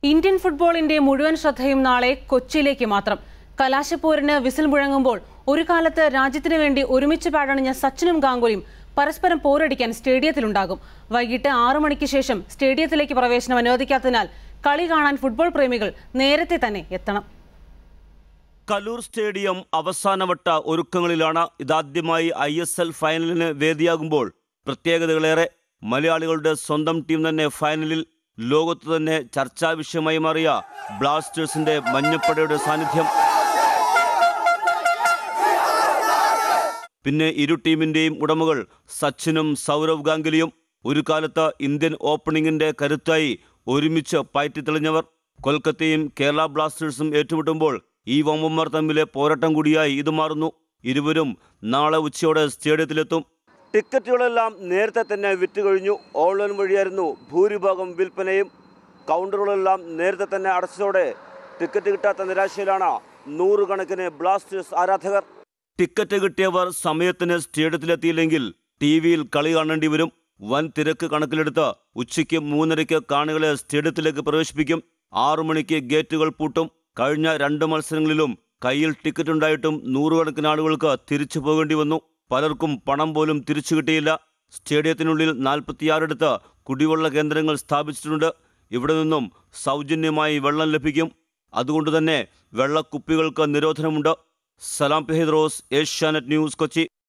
Indian ഫുട്ബോളിന്റെ മുഴുവൻ ശ്രദ്ധയും നാളെ കൊച്ചിയിലേക്ക് മാത്രം കലാശപ്പോരിന് വിസിൽ മുഴങ്ങുമ്പോൾ ഒരു കാലത്ത് രാജ്യത്തിനു വേണ്ടി ഒരുമിച്ച് പാടണിഞ്ഞ സച്ചിനും ഗാംഗുലിയും പരസ്പരം പോരടിക്കാൻ സ്റ്റേഡിയത്തിലുണ്ടാകും വൈകിട്ട് ആറു മണിക്ക് ശേഷം സ്റ്റേഡിയത്തിലേക്ക് പ്രവേശനം അനുവദിക്കാത്തതിനാൽ കളി കാണാൻ ഫുട്ബോൾ പ്രേമികൾ നേരത്തെ തന്നെ എത്തണം കലൂർ സ്റ്റേഡിയം അവസാനവട്ട ഒരുക്കങ്ങളിലാണ് ഇതാദ്യമായി ഐ എസ് എൽ ഫൈനലിന് വേദിയാകുമ്പോൾ പ്രത്യേകതകളേറെ മലയാളികളുടെ സ്വന്തം ടീം തന്നെ ഫൈനലിൽ ലോകത്ത് തന്നെ ചർച്ചാ വിഷയമായി മാറിയ ബ്ലാസ്റ്റേഴ്സിന്റെ മഞ്ഞപ്പടയുടെ സാന്നിധ്യം പിന്നെ ഇരു ടീമിന്റെയും ഉടമകൾ സച്ചിനും സൗരവ് ഗാംഗുലിയും ഒരു കാലത്ത് ഇന്ത്യൻ ഓപ്പണിംഗിന്റെ കരുത്തായി ഒരുമിച്ച് പയറ്റിത്തെളിഞ്ഞവർ കൊൽക്കത്തയും കേരള ബ്ലാസ്റ്റേഴ്സും ഏറ്റുമുട്ടുമ്പോൾ ഈ വമ്പന്മാർ തമ്മിലെ പോരാട്ടം കൂടിയായി ഇത് മാറുന്നു ഇരുവരും നാളെ ഉച്ചയോടെ സ്റ്റേഡിയത്തിലെത്തും ടിക്കറ്റുകളെല്ലാം നേരത്തെ തന്നെ വിറ്റ് കഴിഞ്ഞു ഓൺലൈൻ വഴിയായിരുന്നു ഭൂരിഭാഗം വിൽപ്പനയും കൗണ്ടറുകളെല്ലാം നേരത്തെ തന്നെ അടച്ചതോടെ ടിക്കറ്റ് കിട്ടാത്ത നിരാശയിലാണ് നൂറുകണക്കിന് ബ്ലാസ്റ്റേഴ്സ് ആരാധകർ ടിക്കറ്റ് കിട്ടിയവർ സമയത്തിന് സ്റ്റേഡിയത്തിലെത്തിയില്ലെങ്കിൽ ടി വിയിൽ കളി കാണേണ്ടി വരും വൻ തിരക്ക് കണക്കിലെടുത്ത് ഉച്ചയ്ക്ക് മൂന്നരയ്ക്ക് കാണികളെ സ്റ്റേഡിയത്തിലേക്ക് പ്രവേശിപ്പിക്കും ആറു മണിക്ക് ഗേറ്റുകൾ പൂട്ടും കഴിഞ്ഞ രണ്ട് മത്സരങ്ങളിലും കയ്യിൽ ടിക്കറ്റ് ഉണ്ടായിട്ടും നൂറുകണക്കിന് ആളുകൾക്ക് തിരിച്ചു പോകേണ്ടി വന്നു പലർക്കും പണം പോലും തിരിച്ചു കിട്ടിയില്ല സ്റ്റേഡിയത്തിനുള്ളിൽ നാൽപ്പത്തിയാറിടത്ത് കുടിവെള്ള കേന്ദ്രങ്ങൾ സ്ഥാപിച്ചിട്ടുണ്ട് ഇവിടെ നിന്നും സൗജന്യമായി വെള്ളം ലഭിക്കും അതുകൊണ്ട് തന്നെ വെള്ളക്കുപ്പികൾക്ക് നിരോധനമുണ്ട് സലാം പെഹിദ്രോസ് ഏഷ്യാനെറ്റ് ന്യൂസ് കൊച്ചി